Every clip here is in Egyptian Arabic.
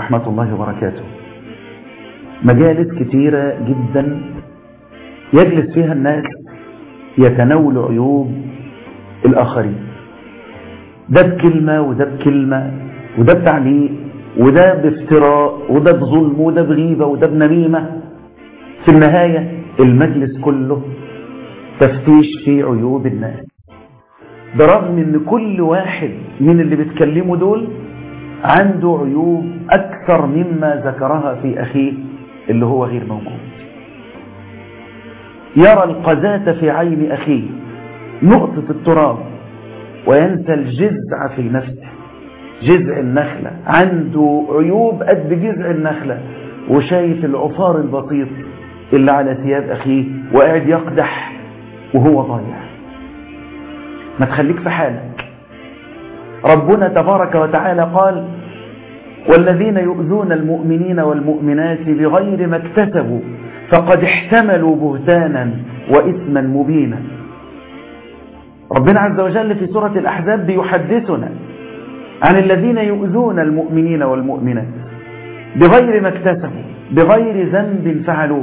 ورحمة الله وبركاته مجالس كتيرة جدا يجلس فيها الناس يتناولوا عيوب الآخرين ده بكلمة وده بكلمة وده بتعليق وده بافتراء وده بظلم وده بغيبة وده بنميمة في النهاية المجلس كله تفتيش في عيوب الناس برغم ان كل واحد من اللي بيتكلموا دول عنده عيوب اكثر مما ذكرها في اخيه اللي هو غير موجود يرى القذاة في عين اخيه نقطة التراب وينسى الجذع في نفسه جذع النخلة عنده عيوب قد جذع النخلة وشايف العفار البسيط اللي على ثياب أخيه وقاعد يقدح وهو ضايع ما تخليك في حالك ربنا تبارك وتعالى قال والذين يؤذون المؤمنين والمؤمنات بغير ما اكتسبوا فقد احتملوا بهتانا وإثما مبينا ربنا عز وجل في سورة الأحزاب بيحدثنا عن الذين يؤذون المؤمنين والمؤمنات بغير ما اكتسبوا بغير ذنب فعلوه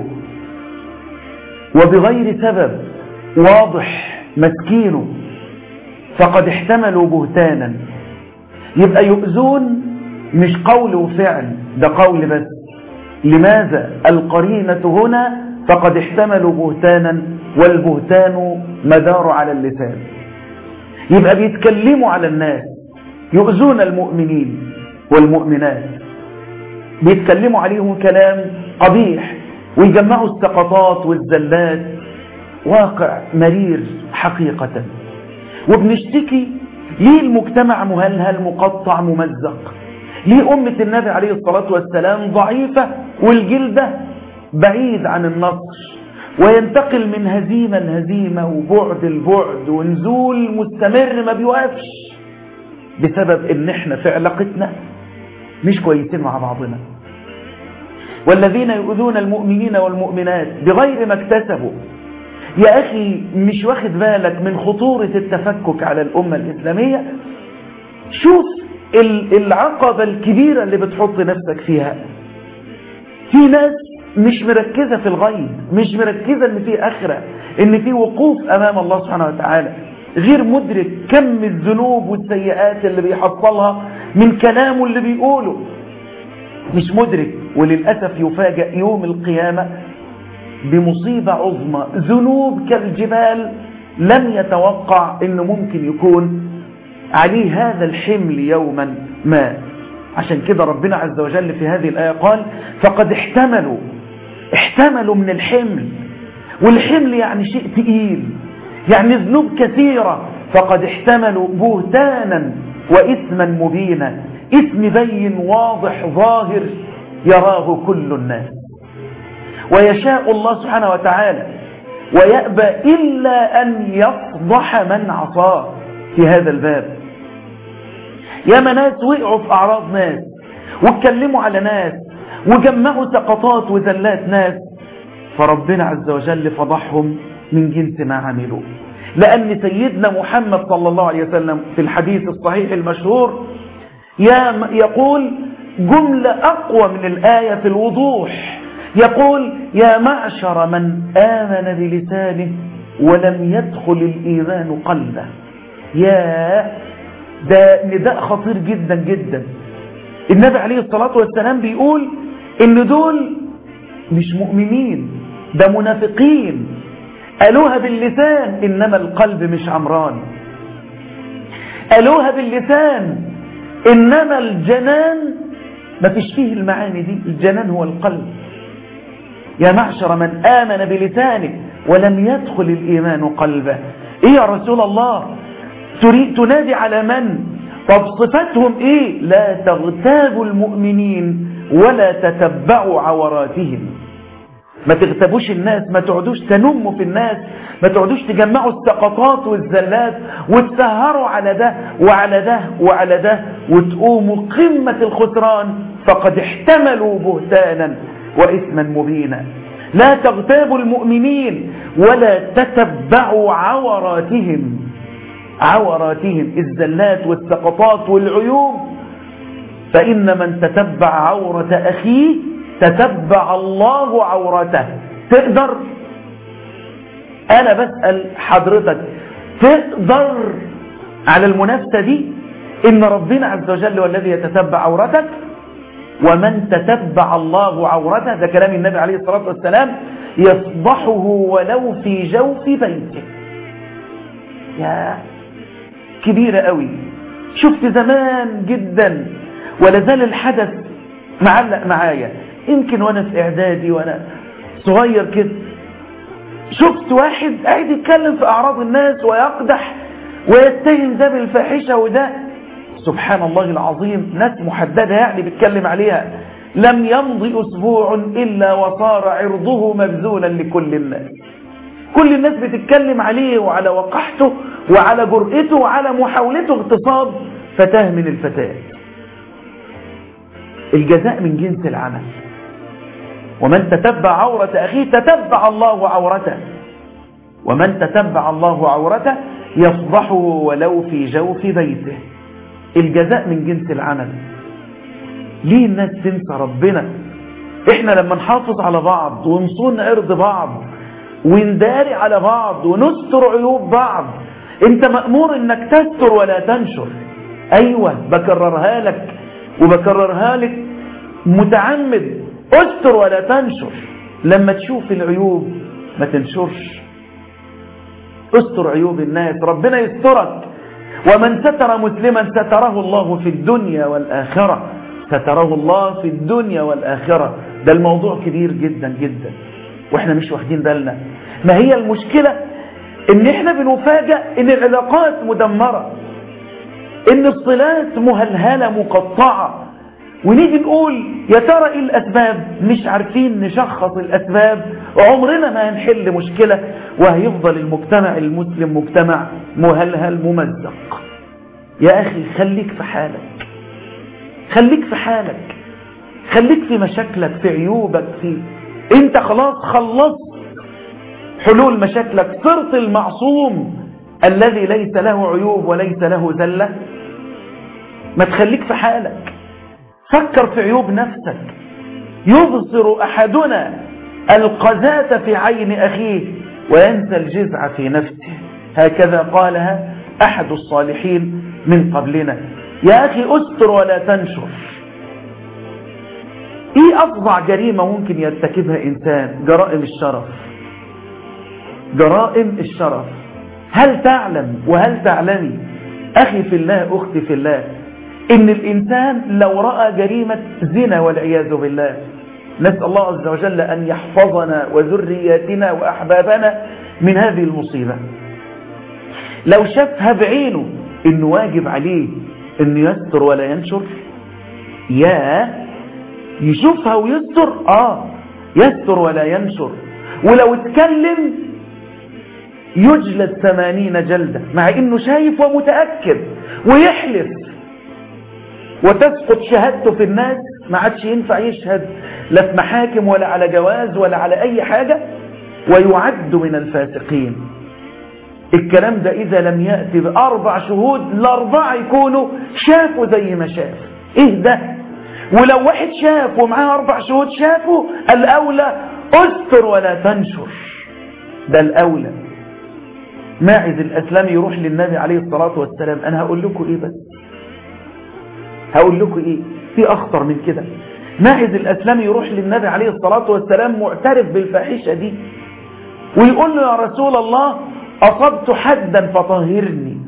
وبغير سبب واضح مسكينه فقد احتملوا بهتانا يبقى يؤذون مش قول وفعل ده قول بس لماذا القرينة هنا فقد احتملوا بهتانا والبهتان مدار على اللسان يبقى بيتكلموا على الناس يؤذون المؤمنين والمؤمنات بيتكلموا عليهم كلام قبيح ويجمعوا السقطات والزلات واقع مرير حقيقة وبنشتكي ليه المجتمع مهلهل مقطع ممزق ليه أمة النبي عليه الصلاة والسلام ضعيفة والجلدة بعيد عن النصر وينتقل من هزيمة لهزيمة وبعد البعد ونزول مستمر ما بيوقفش بسبب ان احنا في علاقتنا مش كويسين مع بعضنا والذين يؤذون المؤمنين والمؤمنات بغير ما اكتسبوا يا أخي مش واخد بالك من خطورة التفكك على الأمة الإسلامية شوف العقبة الكبيرة اللي بتحط نفسك فيها في ناس مش مركزة في الغيب مش مركزة ان في آخرة ان في وقوف أمام الله سبحانه وتعالى غير مدرك كم الذنوب والسيئات اللي بيحصلها من كلامه اللي بيقوله مش مدرك وللأسف يفاجأ يوم القيامة بمصيبة عظمى ذنوب كالجبال لم يتوقع انه ممكن يكون عليه هذا الحمل يوما ما عشان كده ربنا عز وجل في هذه الآية قال فقد احتملوا احتملوا من الحمل والحمل يعني شيء تقيل يعني ذنوب كثيرة فقد احتملوا بهتانا وإثما مبينا إثم بين واضح ظاهر يراه كل الناس ويشاء الله سبحانه وتعالى ويأبى إلا أن يفضح من عصاه في هذا الباب يا ناس وقعوا في أعراض ناس واتكلموا على ناس وجمعوا سقطات وزلات ناس فربنا عز وجل فضحهم من جنس ما عملوا لأن سيدنا محمد صلى الله عليه وسلم في الحديث الصحيح المشهور يقول جملة أقوى من الآية في الوضوح يقول يا معشر من آمن بلسانه ولم يدخل الإيمان قلبه يا ده نداء خطير جدا جدا النبي عليه الصلاة والسلام بيقول ان دول مش مؤمنين ده منافقين قالوها باللسان إنما القلب مش عمران قالوها باللسان إنما الجنان ما فيش فيه المعاني دي الجنان هو القلب يا معشر من آمن بلسانه ولم يدخل الإيمان قلبه إيه يا رسول الله تريد تنادي على من طب صفتهم إيه لا تغتابوا المؤمنين ولا تتبعوا عوراتهم ما تغتابوش الناس ما تقعدوش تنموا في الناس ما تقعدوش تجمعوا السقطات والزلات وتسهروا على ده وعلى ده وعلى ده وتقوموا قمة الخسران فقد احتملوا بهتانا وإثما مبينا لا تغتابوا المؤمنين ولا تتبعوا عوراتهم عوراتهم الزلات والسقطات والعيوب فإن من تتبع عورة أخيه تتبع الله عورته تقدر أنا بسأل حضرتك تقدر على المنافسة دي إن ربنا عز وجل هو الذي يتتبع عورتك ومن تتبع الله عورته ده كلام النبي عليه الصلاة والسلام يصبحه ولو في جوف بيته يا كبيرة قوي شفت زمان جدا ولا زال الحدث معلق معايا يمكن وانا في اعدادي وانا صغير كده شفت واحد قاعد يتكلم في اعراض الناس ويقدح ويتهم ده بالفاحشه وده سبحان الله العظيم ناس محدده يعني بيتكلم عليها لم يمضي اسبوع الا وصار عرضه مبذولا لكل الناس كل الناس بتتكلم عليه وعلى وقحته وعلى جرأته وعلى محاولته اغتصاب فتاة من الفتاة الجزاء من جنس العمل ومن تتبع عورة أخيه تتبع الله عورته ومن تتبع الله عورته يفضحه ولو في جوف بيته الجزاء من جنس العمل ليه الناس تنسى ربنا احنا لما نحافظ على بعض ونصون عرض بعض ونداري على بعض ونستر عيوب بعض انت مأمور انك تستر ولا تنشر ايوه بكررها لك وبكررها لك متعمد استر ولا تنشر لما تشوف العيوب ما تنشرش استر عيوب الناس ربنا يسترك ومن ستر مسلما ستره الله في الدنيا والآخرة ستره الله في الدنيا والآخرة ده الموضوع كبير جدا جدا واحنا مش واخدين بالنا ما هي المشكلة ان احنا بنفاجأ ان العلاقات مدمرة ان الصلات مهلهلة مقطعة ونيجي نقول يا ترى ايه الاسباب مش عارفين نشخص الاسباب عمرنا ما هنحل مشكلة وهيفضل المجتمع المسلم مجتمع مهلهل ممزق يا اخي خليك في حالك خليك في حالك خليك في مشاكلك في عيوبك في انت خلاص خلصت حلول مشاكلك صرت المعصوم الذي ليس له عيوب وليس له زلة ما تخليك في حالك فكر في عيوب نفسك يبصر أحدنا القذاة في عين أخيه وينسى الجزع في نفسه هكذا قالها أحد الصالحين من قبلنا يا أخي أستر ولا تنشر إيه أفظع جريمة ممكن يرتكبها إنسان جرائم الشرف جرائم الشرف هل تعلم وهل تعلمي أخي في الله أختي في الله إن الإنسان لو رأى جريمة زنا والعياذ بالله نسأل الله عز وجل أن يحفظنا وذرياتنا وأحبابنا من هذه المصيبة لو شافها بعينه إنه واجب عليه إنه يستر ولا ينشر يا يشوفها ويستر آه يستر ولا ينشر ولو اتكلم يجلد ثمانين جلدة مع إنه شايف ومتأكد ويحلف وتسقط شهادته في الناس ما عادش ينفع يشهد لا في محاكم ولا على جواز ولا على أي حاجة ويعد من الفاسقين الكلام ده إذا لم يأتي بأربع شهود الأربعة يكونوا شافوا زي ما شاف إيه ده ولو واحد شاف ومعاه أربع شهود شافوا الأولى أستر ولا تنشر ده الأولى ماعز الأسلام يروح للنبي عليه الصلاة والسلام أنا هقول لكم إيه بس هقول لكم إيه في أخطر من كده ماعز الأسلام يروح للنبي عليه الصلاة والسلام معترف بالفاحشة دي ويقول له يا رسول الله أصبت حدا فطهرني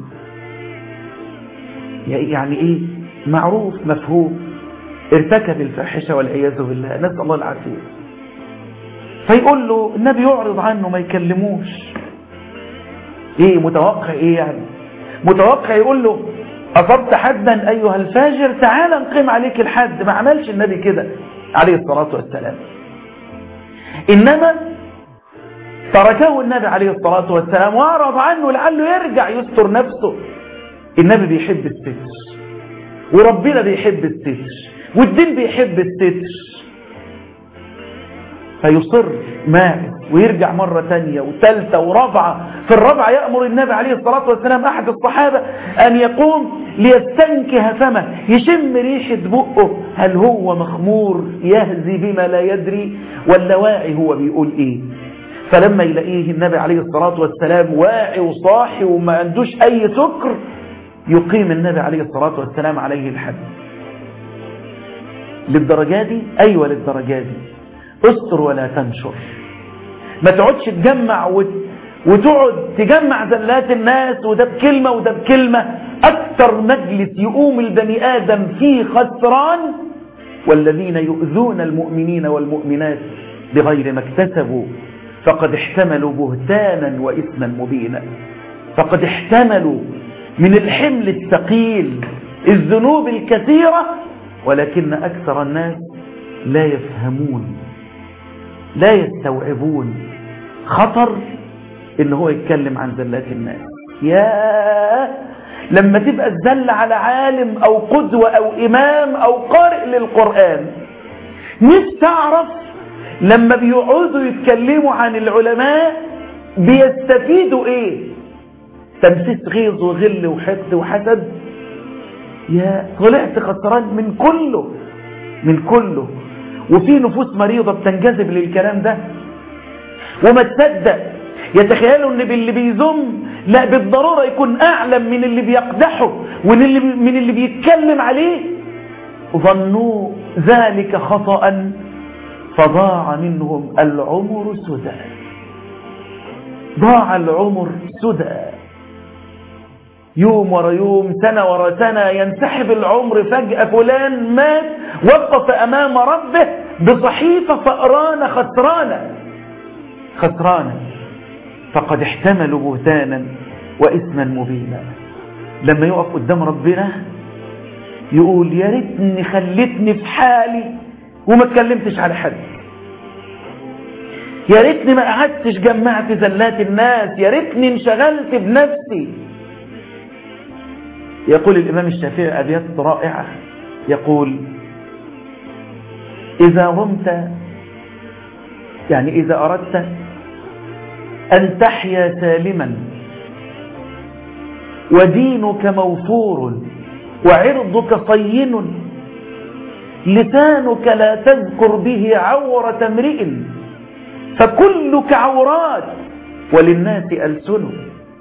يعني إيه معروف مفهوم ارتكب الفاحشة والعياذ بالله نسأل الله العافية فيقول له النبي يعرض عنه ما يكلموش ايه متوقع ايه يعني متوقع يقول له أصبت حدا أيها الفاجر تعال نقيم عليك الحد ما عملش النبي كده عليه الصلاة والسلام إنما تركه النبي عليه الصلاة والسلام وأعرض عنه لعله يرجع يستر نفسه النبي بيحب الستر وربنا بيحب الستر والدين بيحب الستر فيصر ماعز ويرجع مرة تانية وثالثة ورابعة في الرابعة يأمر النبي عليه الصلاة والسلام أحد الصحابة أن يقوم ليستنكه فمه يشم ريحة بقه هل هو مخمور يهزي بما لا يدري ولا واعي هو بيقول إيه فلما يلاقيه النبي عليه الصلاة والسلام واعي وصاحي وما عندوش أي سكر يقيم النبي عليه الصلاة والسلام عليه الحد للدرجة دي أيوة للدرجة دي استر ولا تنشر ما تقعدش تجمع وت... وتقعد تجمع زلات الناس وده بكلمة وده بكلمة أكثر مجلس يقوم البني آدم فيه خسران والذين يؤذون المؤمنين والمؤمنات بغير ما اكتسبوا فقد احتملوا بهتانا وإثما مبينا فقد احتملوا من الحمل الثقيل الذنوب الكثيرة ولكن أكثر الناس لا يفهمون لا يستوعبون خطر ان هو يتكلم عن زلات الناس يا لما تبقى الزل على عالم او قدوة او امام او قارئ للقرآن نفسي اعرف لما بيقعدوا يتكلموا عن العلماء بيستفيدوا ايه تمسيس غيظ وغل وحقد وحسد يا طلعت خسران من كله من كله وفي نفوس مريضة بتنجذب للكلام ده وما تصدق يتخيلوا ان باللي بيذم لا بالضرورة يكون اعلم من اللي بيقدحه ومن اللي, من اللي بيتكلم عليه ظنوا ذلك خطأ فضاع منهم العمر سدى ضاع العمر سدى يوم ورا يوم سنة ورا سنة ينسحب العمر فجأة فلان مات وقف أمام ربه بصحيفة فأرانة خسرانة خسرانة فقد احتملوا بهتانا وإثما مبينا لما يقف قدام ربنا يقول يا ريتني خلتني في حالي وما اتكلمتش على حد يا ريتني ما قعدتش جمعت زلات الناس يا ريتني انشغلت بنفسي يقول الإمام الشافعي أبيات رائعة يقول إذا رمت يعني إذا أردت أن تحيا سالما ودينك موفور وعرضك صين لسانك لا تذكر به عورة امرئ فكلك عورات وللناس ألسن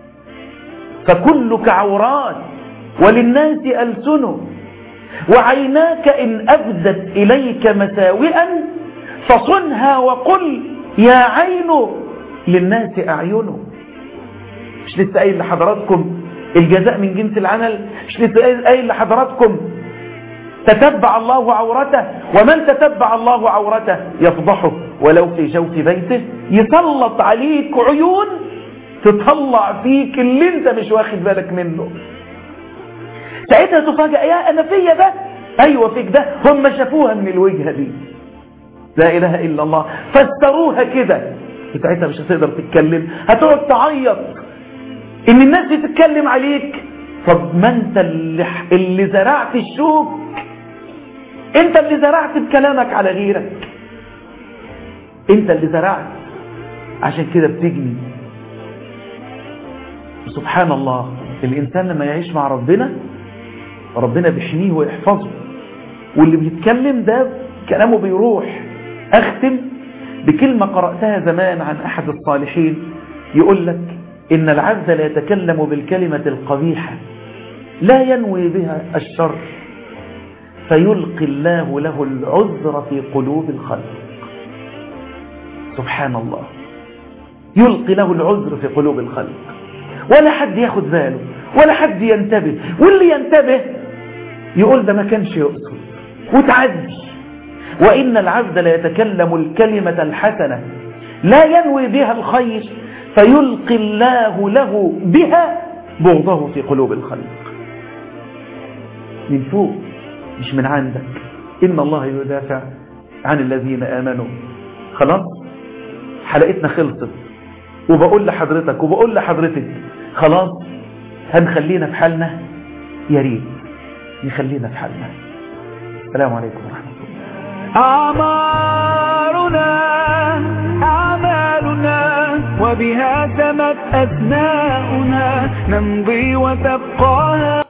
فكلك عورات وللناس ألسن وعيناك إن أبدت إليك مساوئا فصنها وقل يا عين للناس أعين مش لسه قايل لحضراتكم الجزاء من جنس العمل مش لسه قايل لحضراتكم تتبع الله عورته ومن تتبع الله عورته يفضحه ولو في جوف بيته يسلط عليك عيون تطلع فيك اللي انت مش واخد بالك منه ساعتها تفاجأ يا أنا فيا ده أيوة فيك ده هم شافوها من الوجهة دي لا إله إلا الله فاستروها كده ساعتها مش هتقدر تتكلم هتقعد تعيط إن الناس دي تتكلم عليك طب ما أنت اللي, اللي زرعت الشوك أنت اللي زرعت بكلامك على غيرك أنت اللي زرعت عشان كده بتجني سبحان الله الإنسان لما يعيش مع ربنا ربنا بيحميه ويحفظه واللي بيتكلم ده كلامه بيروح أختم بكلمة قرأتها زمان عن أحد الصالحين يقول لك إن العبد لا يتكلم بالكلمة القبيحة لا ينوي بها الشر فيلقي الله له العذر في قلوب الخلق سبحان الله يلقي له العذر في قلوب الخلق ولا حد ياخد باله ولا حد ينتبه واللي ينتبه يقول ده ما كانش يقصد وتعدي وإن العبد لا يتكلم الكلمة الحسنة لا ينوي بها الخير فيلقي الله له بها بغضه في قلوب الخلق من فوق مش من عندك إن الله يدافع عن الذين آمنوا خلاص حلقتنا خلصت وبقول لحضرتك وبقول لحضرتك خلاص هنخلينا في حالنا يا ريت نخلينا في حالنا السلام عليكم ورحمة الله أعمارنا وبها سمت أسماؤنا نمضي وتبقى